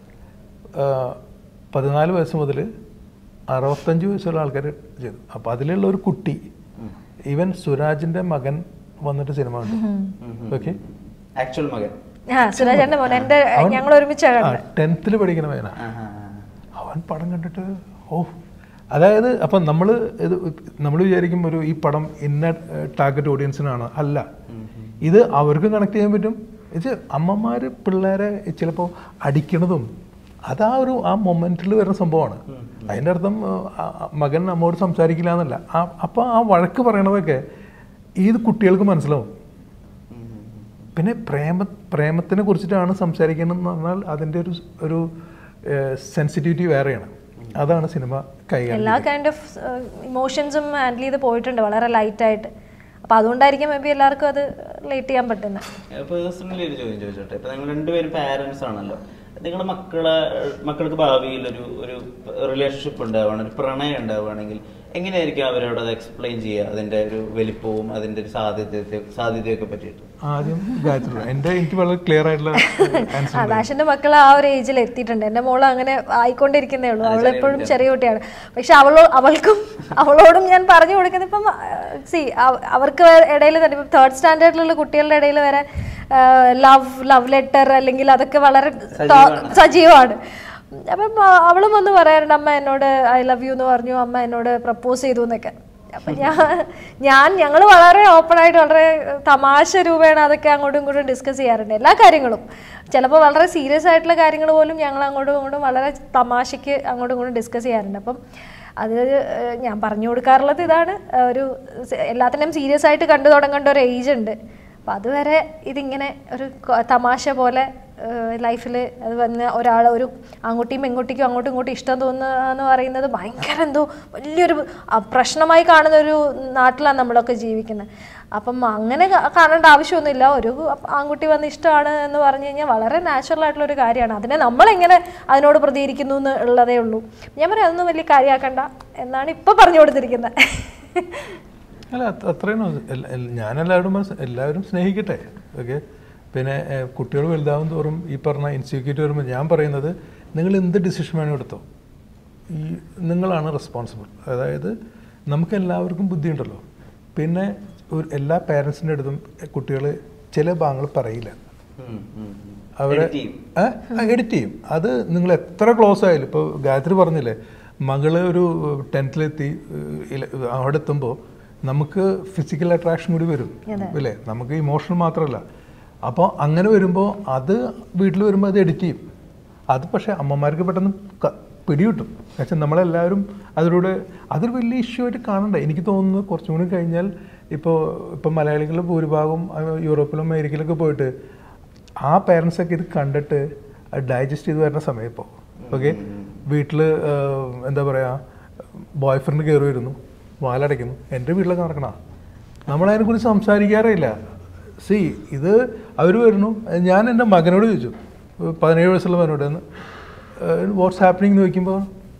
പതിനാല് വയസ്സ് മുതൽ അറുപത്തഞ്ച് വയസ്സുള്ള ആൾക്കാർ ചെയ്തു അപ്പോൾ അതിലുള്ള ഒരു കുട്ടി ഈവൻ സുരാജിൻ്റെ മകൻ വന്നിട്ട് സിനിമ ഉണ്ട് ഓക്കെ ആക്ച്വൽ മകൻ ആ സുരാജേട്ടന്റെ മോൻ എന്റെ ഞങ്ങൾ ഒരുമിച്ചാണ് കണ്ടത് ടെൻത്തിൽ പഠിക്കുന്ന പയ്യനാ അവൻ പടം കണ്ടിട്ട് ഓ അതായത് അപ്പം നമ്മൾ ഇത് നമ്മൾ വിചാരിക്കും ഒരു ഈ പടം ഇന്ന ടാർഗറ്റ് ഓഡിയൻസിനാണ് അല്ല ഇത് അവർക്ക് കണക്ട് ചെയ്യാൻ പറ്റും ഇത് അമ്മമാർ പിള്ളേരെ ചിലപ്പോൾ അടിക്കണതും അത് ആ ഒരു ആ മൊമെന്റിൽ വരുന്ന സംഭവമാണ് അതിൻ്റെ അർത്ഥം ആ, ആ, മകൻ അമ്മോട് സംസാരിക്കില്ല എന്നല്ല ആ അപ്പോൾ ആ വഴക്ക് പറയണതൊക്കെ ഇത് കുട്ടികൾക്ക് മനസ്സിലാവും പിന്നെ പ്രേമ പ്രേമത്തിനെ കുറിച്ചിട്ടാണ് സംസാരിക്കണമെന്ന് പറഞ്ഞാൽ അതിൻ്റെ ഒരു ഒരു സെൻസിറ്റിവിറ്റി വേറെയാണ് അതാണ് സിനിമ കൈകാര്യം എല്ലാ കൈൻഡ് ഓഫ് ഇമോഷൻസും ഹാൻഡിൽ ചെയ്ത് പോയിട്ടുണ്ട് വളരെ ലൈറ്റായിട്ട് അപ്പോൾ അതുകൊണ്ടായിരിക്കും മേ ബി എല്ലാവർക്കും അത് റിലേറ്റ് ചെയ്യാൻ പറ്റുന്നത് പേഴ്സണലി ഒരു ചോദ്യം ചോദിച്ചോട്ടെ ഇപ്പൊ നിങ്ങൾ രണ്ടുപേരും പാരന്റ്സ് ആണല്ലോ നിങ്ങളുടെ മക്കളെ മക്കൾക്ക് ഭാവിയിൽ ഒരു ഒരു റിലേഷൻഷിപ്പ് ഉണ്ടാവുകയാണ് ഒരു പ്രണയം ഉണ്ടാവുകയാണെങ്കിൽ എങ്ങനെയായിരിക്കും അവരോട് അത് എക്സ്പ്ലെയിൻ ചെയ്യുക അതിന്റെ ഒരു വലിപ്പവും അതിന്റെ ഒരു സാധ്യത സാധ്യതയൊക്കെ പറ്റിയിട്ട് ആദ്യം ഗായത്രി എൻ്റെ എനിക്ക് വളരെ ക്ലിയർ ആയിട്ടുള്ള ആൻസർ ആകാശിന്റെ മക്കൾ ആ ഒരു ഏജിൽ എത്തിയിട്ടുണ്ട് എൻ്റെ മോള് അങ്ങനെ ആയിക്കൊണ്ടിരിക്കുന്നേ ഉള്ളൂ അവൾ എപ്പോഴും ചെറിയ കുട്ടിയാണ് പക്ഷെ അവളോ അവൾക്കും അവളോടും ഞാൻ പറഞ്ഞു കൊടുക്കുന്നത് ഇപ്പം സി അവർക്ക് ഇടയിൽ തന്നെ ഇപ്പം തേർഡ് സ്റ്റാൻഡേർഡിലുള്ള കുട്ടികളുടെ ഇടയിൽ വരെ ലവ് ലവ് ലെറ്റർ അല്ലെങ്കിൽ അതൊക്കെ വളരെ ടോ- സജീവമാണ് അപ്പം ആ, അവളും വന്ന് പറയാറുണ്ട് അമ്മ എന്നോട് ഐ ലവ് യു എന്ന് പറഞ്ഞു അമ്മ എന്നോട് പ്രപ്പോസ് ചെയ്തു എന്നൊക്കെ അപ്പൊ ഞാൻ ഞാൻ ഞങ്ങൾ വളരെ ഓപ്പൺ ആയിട്ട് വളരെ തമാശ രൂപേണ അതൊക്കെ അങ്ങോട്ടും ഇങ്ങോട്ടും ഡിസ്കസ് ചെയ്യാറുണ്ട് എല്ലാ കാര്യങ്ങളും ചിലപ്പോൾ വളരെ സീരിയസ് ആയിട്ടുള്ള കാര്യങ്ങൾ പോലും ഞങ്ങൾ അങ്ങോട്ടും ഇങ്ങോട്ടും വളരെ തമാശയ്ക്ക് അങ്ങോട്ടും ഇങ്ങോട്ടും ഡിസ്കസ് ചെയ്യാറുണ്ട് അപ്പം അത് ഏഹ്, ഞാൻ പറഞ്ഞു കൊടുക്കാറുള്ളത് ഇതാണ് ഏഹ്, ഒരു സ- എല്ലാത്തിനും സീരിയസ് ആയിട്ട് കണ്ടു തുടങ്ങേണ്ട ഒരു ഏജ് ഉണ്ട് അപ്പം അതുവരെ ഇതിങ്ങനെ ഒരു കൊ- തമാശ പോലെ ലൈഫിൽ അത് വന്ന് ഒരാൾ ഒരു ആൺകുട്ടിയും പെൺകുട്ടിക്കും അങ്ങോട്ടും ഇങ്ങോട്ടും ഇഷ്ടം തോന്നുക എന്ന് പറയുന്നത് ഭയങ്കര എന്തോ വലിയൊരു ആ, പ്രശ്നമായി കാണുന്ന ഒരു നാട്ടിലാണ് നമ്മളൊക്കെ ജീവിക്കുന്നത് അപ്പം അങ്ങനെ കാ- കാണേണ്ട ആവശ്യമൊന്നുമില്ല ഒരു ആൺകുട്ടി വന്ന് ഇഷ്ടമാണ് എന്ന് പറഞ്ഞു കഴിഞ്ഞാൽ വളരെ നാച്ചുറൽ ആയിട്ടുള്ള ഒരു കാര്യമാണ് അതിനെ നമ്മളെങ്ങനെ അതിനോട് പ്രതികരിക്കുന്നു എന്ന് ഉള്ളതേ ഉള്ളൂ ഞാൻ പറയാം അതൊന്നും വലിയ കാര്യമാക്കണ്ട എന്നാണ് ഇപ്പം പറഞ്ഞു കൊടുത്തിരിക്കുന്നത് അല്ല അത് അത്രയും എല്ല- എല്ല- ഞാൻ എല്ലാവരും മനസ്സ് എല്ലാവരും സ്നേഹിക്കട്ടെ ഓക്കെ പിന്നെ ഏഹ്, കുട്ടികൾ വലുതാവും തോറും ഈ പറഞ്ഞ ഇൻസ്റ്റിറ്റ്യൂട്ട് വരുമ്പോൾ ഞാൻ പറയുന്നത് നിങ്ങൾ എന്ത് ഡിസിഷൻ വേണം എടുത്തോ ഈ നിങ്ങളാണ് റെസ്പോൺസിബിൾ അതായത് നമുക്ക് എല്ലാവർക്കും ബുദ്ധിയുണ്ടല്ലോ പിന്നെ ഒരു എല്ലാ പേരൻസിൻ്റെ അടുത്തും കുട്ടികൾ ചില ഭാഗങ്ങൾ പറയില്ല അവരെ എഡിറ്റ് ചെയ്യും അത് നിങ്ങൾ എത്ര ക്ലോസ് ആയാലും ഇപ്പോൾ ഗായത്രി പറഞ്ഞില്ലേ മകള് ഒരു ടെൻത്തിലെത്തി അവിടെ എത്തുമ്പോൾ നമുക്ക് ഫിസിക്കൽ അട്രാക്ഷൻ കൂടി വരും അല്ലേ നമുക്ക് ഇമോഷണൽ മാത്രമല്ല അപ്പോൾ അങ്ങനെ വരുമ്പോൾ അത് വീട്ടിൽ വരുമ്പോൾ അത് എഡിറ്റ് ചെയ്യും അത് പക്ഷേ അമ്മമാർക്ക് പെട്ടെന്ന് ക- പിടികിട്ടും പക്ഷെ നമ്മളെല്ലാവരും അതിലൂടെ അതൊരു വലിയ ഇഷ്യൂ ആയിട്ട് കാണണ്ട എനിക്ക് തോന്നുന്നു കുറച്ചും കൂടി കഴിഞ്ഞാൽ ഇപ്പോൾ ഇപ്പം മലയാളികൾ ഭൂരിഭാഗം അഹ് യൂറോപ്പിലും അമേരിക്കയിലൊക്കെ പോയിട്ട് ആ പേരൻസൊക്കെ ഇത് കണ്ടിട്ട് അത് ഡൈജസ്റ്റ് ചെയ്ത് വരുന്ന സമയം ഇപ്പോൾ ഓക്കെ വീട്ടിൽ എന്താ പറയുക ബോയ് ഫ്രണ്ട് കയറി വരുന്നു വാലടയ്ക്കുന്നു എൻ്റെ വീട്ടിലൊക്കെ നടക്കണ നമ്മളതിനെക്കുറിച്ച് സംസാരിക്കാറേ ഇല്ല സി ഇത് അവർ വരുന്നു ഞാൻ എൻ്റെ മകനോട് ചോദിച്ചു പതിനേഴ് വയസ്സുള്ള മകനോട് വാട്ട്സ് ഹാപ്പനിങ് എന്ന് ചോദിക്കുമ്പോൾ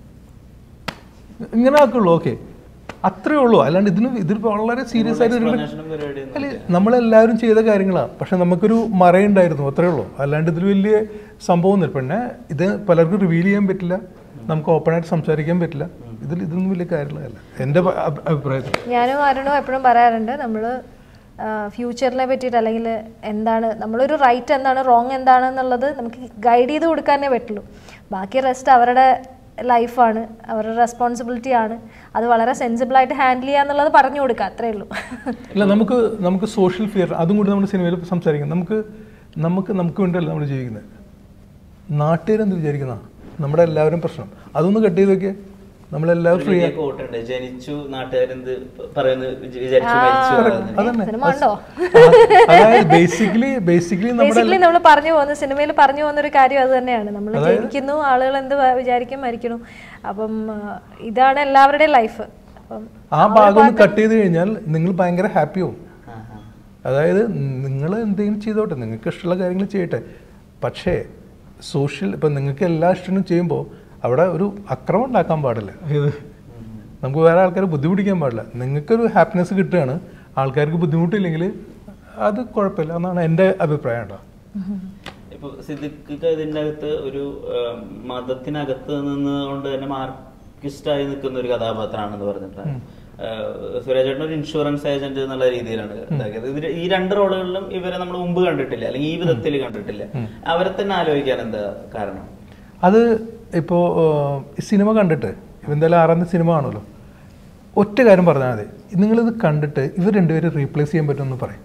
ഇങ്ങനെ ആക്കുള്ളൂ ഓക്കെ അത്രേ ഉള്ളൂ അല്ലാണ്ട് ഇതിന് ഇതിൽ വളരെ സീരിയസ് ആയിട്ട് ഇതിന് Explanation പരിപാടി ഒന്നും അല്ല നമ്മളെല്ലാവരും ചെയ്ത കാര്യങ്ങളാണ് പക്ഷെ നമുക്കൊരു മറയുണ്ടായിരുന്നു അത്രേ ഉള്ളൂ അല്ലാണ്ട് ഇതിൽ വലിയ സംഭവമൊന്നുമില്ല പിന്നെ ഇത് പലർക്കും റിവീൽ ചെയ്യാൻ പറ്റില്ല നമുക്ക് ഓപ്പണായിട്ട് സംസാരിക്കാൻ പറ്റില്ല ഇതിൽ ഇതൊന്നും വലിയ കാര്യങ്ങളല്ല എൻ്റെ പ- അഭി- അഭിപ്രായത്തിൽ ഞാനും അരുണും എപ്പോഴും പറയാറുണ്ട് നമ്മൾ ഫ്യൂച്ചറിനെ പറ്റിയിട്ട് അല്ലെങ്കിൽ എന്താണ് നമ്മളൊരു റൈറ്റ് എന്താണ് റോങ് എന്താണെന്നുള്ളത് നമുക്ക് ഗൈഡ് ചെയ്ത് കൊടുക്കാനേ പറ്റുള്ളൂ ബാക്കി റെസ്റ്റ് അവരുടെ ലൈഫാണ് അവരുടെ റെസ്പോൺസിബിലിറ്റി ആണ് അത് വളരെ സെൻസിബിളായിട്ട് ഹാൻഡിൽ ചെയ്യുക എന്നുള്ളത് പറഞ്ഞു കൊടുക്കുക അത്രേ ഉള്ളൂ അല്ല നമുക്ക് നമുക്ക് സോഷ്യൽ ഫിയർ അതും കൂടി നമ്മുടെ സിനിമയിൽ സംസാരിക്കാം നമുക്ക് നമുക്ക് നമുക്ക് വേണ്ടിയല്ല നമ്മൾ ജീവിക്കുന്നത് നാട്ടുകാരെന്ത് വിചാരിക്കുന്ന നമ്മുടെ എല്ലാവരും പ്രശ്നം അതൊന്ന് കട്ട് ചെയ്ത് നോക്കിയേ നമ്മളെല്ലാവരും ഫ്രീ വലിയ കോട്ടുണ്ട് ജനിച്ചു നാട്ടുകാരെന്ത് പറയുന്നു വിചാരിച്ചു മരിച്ചു എന്ന്. അതന്നെ സിനിമ ഉണ്ടോ അതായത് ബേസിക്കലി ബേസിക്കലി നമ്മുടെ ബേസിക്കലി നമ്മൾ പറഞ്ഞു പോകുന്ന സിനിമയിൽ പറഞ്ഞു പോകുന്ന ഒരു കാര്യം അത് തന്നെയാണ് നമ്മൾ ജനിക്കുന്നു ആളുകൾ എന്ത് വ- വിചാരിക്കും മരിക്കുന്നു അപ്പം ആ, ഇതാണ് എല്ലാവരുടെയും ലൈഫ് അപ്പം ആ ഭാഗം ഒന്ന് കട്ട് ചെയ്ത് കഴിഞ്ഞാൽ നിങ്ങൾ ഭയങ്കര ഹാപ്പി ആവും ആ, ആ. അതായത് നിങ്ങൾ എന്തെങ്കിലും ചെയ്തോട്ടെ നിങ്ങൾക്ക് ഇഷ്ടമുള്ള കാര്യങ്ങൾ ചെയ്യട്ടെ പക്ഷേ സോഷ്യൽ ഇപ്പം നിങ്ങൾക്ക് എല്ലാ ഇഷ്ടവും ചെയ്യുമ്പോൾ അവിടെ ഒരു അക്രമം ഉണ്ടാക്കാൻ പാടില്ല ഇത് നമുക്ക് വേറെ ആൾക്കാരെ ബുദ്ധിമുട്ടിക്കാൻ പാടില്ല നിങ്ങൾക്കൊരു ഹാപ്പിനെസ് കിട്ടുകയാണ് ആൾക്കാർക്ക് ബുദ്ധിമുട്ടില്ലെങ്കിൽ അത് കുഴപ്പമില്ല എന്നാണ് എൻ്റെ അഭിപ്രായം കേട്ടോ ഇപ്പൊ സിദ്ദിഖ് ഇതിന്റെ അകത്ത് ഒരു ആ, മതത്തിനകത്ത് നിന്നുകൊണ്ട് തന്നെ മാർക്സിസ്റ്റായി നിൽക്കുന്ന ഒരു കഥാപാത്രമാണെന്ന് പറഞ്ഞിട്ടാണ് സുരേഷ് ചേട്ടൻ ഒരു ഇൻഷുറൻസ് ഏജന്റ് എന്നുള്ള രീതിയിലാണ് ഇതാക്കിയത് ഇതിൽ ഈ രണ്ട് റോളുകളിലും ഇവരെ നമ്മൾ മുമ്പ് കണ്ടിട്ടില്ല അല്ലെങ്കിൽ ഈ വിധത്തിൽ കണ്ടിട്ടില്ല അവരെ തന്നെ ആലോചിക്കാൻ എന്താ കാരണം അത് ഇപ്പോൾ സിനിമ കണ്ടിട്ട് ഇപ്പം എന്തായാലും ആറാം സിനിമ കാണുമല്ലോ ഒറ്റ കാര്യം പറഞ്ഞാൽ മതി നിങ്ങളിത് കണ്ടിട്ട് ഇവർ രണ്ടുപേരും റീപ്ലേസ് ചെയ്യാൻ പറ്റുമെന്ന് പറയും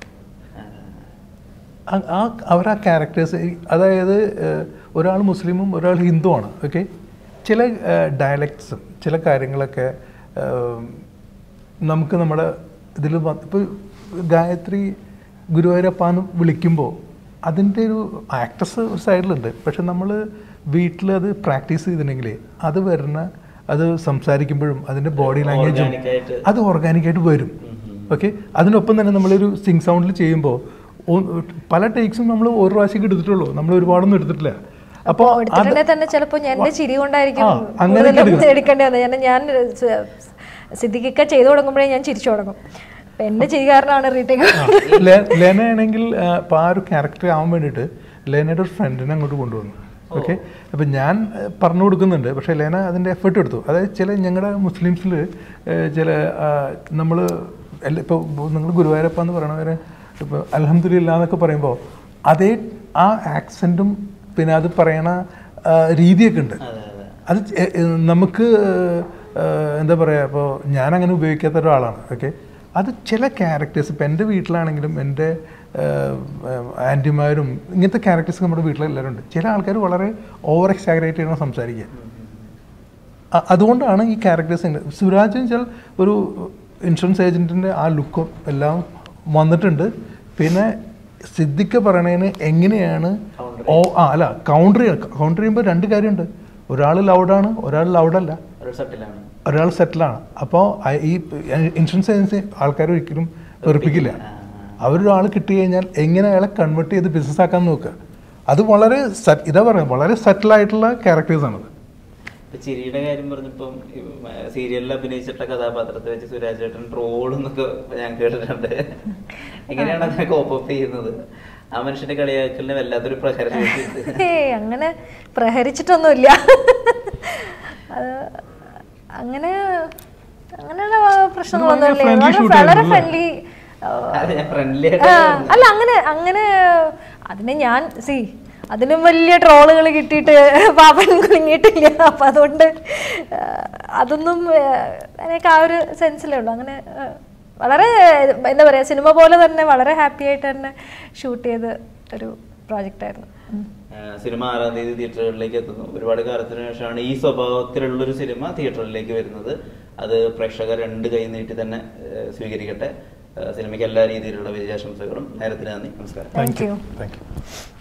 ആ- ആ അവർ ആ ക്യാരക്ടേഴ്സ് അതായത് ഒരാൾ മുസ്ലിമും ഒരാൾ ഹിന്ദുവാണ് ഓക്കെ ചില ഡയലക്ട്സും ചില കാര്യങ്ങളൊക്കെ ഏഹ്, നമുക്ക് നമ്മുടെ ഇതിൽ ഇപ്പോൾ ഗായത്രി ഗുരുവായൂരപ്പാന്ന് വിളിക്കുമ്പോൾ അതിൻ്റെ ഒരു ആക്ടേഴ്സ് ഒരു സൈഡിലുണ്ട് പക്ഷെ നമ്മൾ വീട്ടിൽ അത് പ്രാക്ടീസ് ചെയ്തിട്ടുണ്ടെങ്കിൽ അത് വരുന്ന അത് സംസാരിക്കുമ്പോഴും അതിൻ്റെ ബോഡി ലാംഗ്വേജും Organic ആയിട്ട്. അത് ഓർഗാനിക്കായിട്ട് വരും ഓക്കെ അതിനൊപ്പം തന്നെ നമ്മളൊരു സിങ് സൗണ്ടിൽ ചെയ്യുമ്പോൾ പല ടേക്സും നമ്മൾ ഒരു പ്രാവശ്യം എടുത്തിട്ടുള്ളൂ നമ്മൾ ഒരുപാടൊന്നും എടുത്തിട്ടില്ല അപ്പോൾ അത് എടുത്തിട്ടുണ്ടെങ്കിൽ തന്നെ ചിലപ്പോ എന്റെ ചിരി കൊണ്ടായിരിക്കും ആ, അങ്ങനെ കൂടുതലും എടുക്കണം. എടുക്കേണ്ടി വന്നത് ഞാൻ ഞാൻ സിദ്ദിഖിക്ക ചെയ്തു തുടങ്ങുമ്പോഴേ ഞാൻ ചിരിച്ചു തുടങ്ങും അപ്പൊ എന്റെ ചിരി കാരണമാണ് റീടേക്ക് ലെന ആണെങ്കിൽ ഇപ്പോൾ ആ ഒരു ക്യാരക്ടർ ആവാൻ വേണ്ടിയിട്ട് ലെനയുടെ ഒരു ഫ്രണ്ടിനെ അങ്ങോട്ട് കൊണ്ടുവന്നു ഓക്കെ അപ്പം ഞാൻ ആ, പറഞ്ഞു കൊടുക്കുന്നുണ്ട് പക്ഷേ ലെന അതിൻ്റെ എഫേർട്ട് എടുത്തു അതായത് ചില ഞങ്ങളുടെ മുസ്ലിംസിൽ ചില നമ്മൾ എല്ലാ ഇപ്പോൾ നിങ്ങൾ ഗുരുവായൂരപ്പ എന്ന് പറയണവരെ ഇപ്പോൾ അലഹമ്മദില്ല എന്നൊക്കെ പറയുമ്പോൾ അതേ ആ ആക്സെൻറ്റും പിന്നെ അത് പറയണ ആ, രീതിയൊക്കെ ഉണ്ട് അത് ചെ- ഏ, നമുക്ക് ഏ, എന്താ പറയുക ഇപ്പോൾ ഞാനങ്ങനെ ഉപയോഗിക്കാത്ത ഒരാളാണ് ഓക്കെ അത് ചില ക്യാരക്ടേഴ്സ് ഇപ്പം എൻ്റെ വീട്ടിലാണെങ്കിലും എൻ്റെ ആൻറ്റിമാരും ഇങ്ങനത്തെ ക്യാരക്ടേഴ്സ് നമ്മുടെ വീട്ടിലെല്ലാവരും ഉണ്ട് ചില ആൾക്കാർ വളരെ ഓവർ എക്സാഗ്രേറ്റ് ചെയ്യണം സംസാരിക്കുക അ- അതുകൊണ്ടാണ് ഈ ക്യാരക്ടേഴ്സ് സുരാജ് വെച്ചാൽ ഒരു ഇൻഷുറൻസ് ഏജൻറ്റിൻ്റെ ആ ലുക്കും എല്ലാം വന്നിട്ടുണ്ട് പിന്നെ സിദ്ദിഖ് പറയണതിന് എങ്ങനെയാണ് ഓ ആ അല്ല കൗണ്ടർ കൗണ്ടർ ചെയ്യുമ്പോൾ രണ്ട് കാര്യമുണ്ട് ഒരാൾ ലൗഡാണ് ഒരാൾ ലൗഡല്ല ഒരു സെറ്റിലാണ് ഒരാൾ സെറ്റിലാണ് അപ്പോൾ ഈ ഇൻഷുറൻസ് ഏജൻസി ആൾക്കാർ ഒരിക്കലും വെറുപ്പിക്കില്ല അവരൊരാൾ കിട്ടി കഴിഞ്ഞാൽ എങ്ങനെ അയാളെ കൺവേർട്ട് ചെയ്ത് ബിസിനസ് ആക്കാൻ നോക്കുക അത് വളരെ set- ഇതാ പറയുന്നത് വളരെ സെറ്റിൽ ആയിട്ടുള്ള ക്യാരക്ടേഴ്സാണത് ഇപ്പൊ ചിരിയുടെ കാര്യം പറഞ്ഞപ്പം സീരിയലിൽ അഭിനയിച്ചിട്ടുള്ള കഥാപാത്രത്തെ വെച്ച് സുരാജ് ചേട്ടൻ ട്രോൾ എന്നൊക്കെ ഞാൻ കേട്ടിട്ടുണ്ട് എങ്ങനെയാണ് അതിനെ കോപ്പപ്പ് ചെയ്യുന്നത് ആ മനുഷ്യന്റെ കളിയാക്കലിന് വല്ലാത്തൊരു പ്രഹരം കിട്ടിയിട്ട് ഏയ് അങ്ങനെ പ്രഹരിച്ചിട്ടൊന്നുമില്ല അത് അങ്ങനെ അങ്ങനെയുള്ള പ്രശ്നങ്ങളൊന്നുമില്ല friendly വളരെ shoot വളരെ ആയിരുന്നു ഫ്രണ്ട്ലി അത് ഞാൻ ഫ്രണ്ട്ലി ആ, അല്ല അങ്ങനെ അങ്ങനെ അതിന് ഞാൻ സി അതിനും വലിയ ട്രോളുകൾ കിട്ടിയിട്ട് പാപ്പൻ കുലുങ്ങിയിട്ടില്ല അപ്പൊ അതുകൊണ്ട് ആ, അതൊന്നും ആ, എനിക്ക് ആ ഒരു സെൻസിലേ ഉള്ളൂ അങ്ങനെ ആ, വളരെ എന്താ പറയാ സിനിമ പോലെ തന്നെ വളരെ ഹാപ്പി ആയിട്ട് തന്നെ ഷൂട്ട് ചെയ്ത ഒരു പ്രോജക്റ്റ് ആയിരുന്നു ഉം. സിനിമ ആറാം തീയതി തിയേറ്ററുകളിലേക്ക് എത്തുന്നു ഒരുപാട് കാലത്തിന് ശേഷമാണ് ഈ സ്വഭാവത്തിലുള്ള ഒരു സിനിമ തിയേറ്ററിലേക്ക് വരുന്നത് അത് പ്രേക്ഷകർ രണ്ട് കൈ നീട്ടി തന്നെ ഏഹ്, സ്വീകരിക്കട്ടെ ഏഹ്, സിനിമയ്ക്ക് എല്ലാ രീതിയിലുള്ള വിജയാശംസകളും നേരത്തിന് നന്ദി നമസ്കാരം Thank you. Thank you